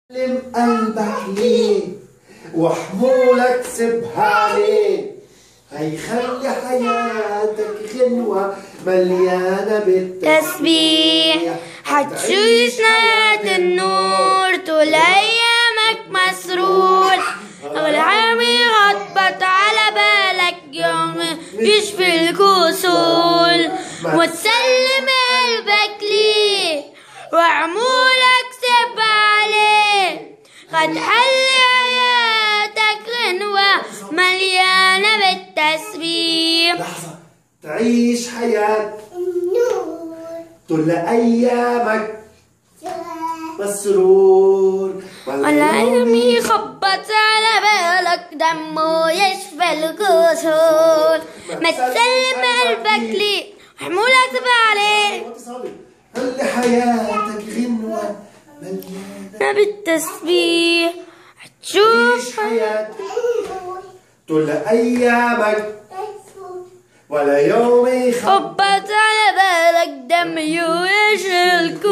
سلم قلبك ليه وحمولك سبها عليه هيخلي حياتك غنوة مليانة بالتسبيح تسبيح حتشوش نهاية النور طول أيامك مسرور والعالم يخبط على بالك يوم يشفي الكسول وتسلم قلبك ليه وعمولك سب عليه قد حل حياتك غنوة مليانة بالتسبيح لحظة تعيش حياة طول أيامك مسرور والعلم يخبط على بالك دمه يشفى الكسور ما تسلم قلبك ليه وحمولك تبقى عليه خلي حياتك غنوة مليانة بالتسبيح عيش هتشوف حياتك طول أيامك ولا يوم يخبط خبط على بالك دم يشفى الكسور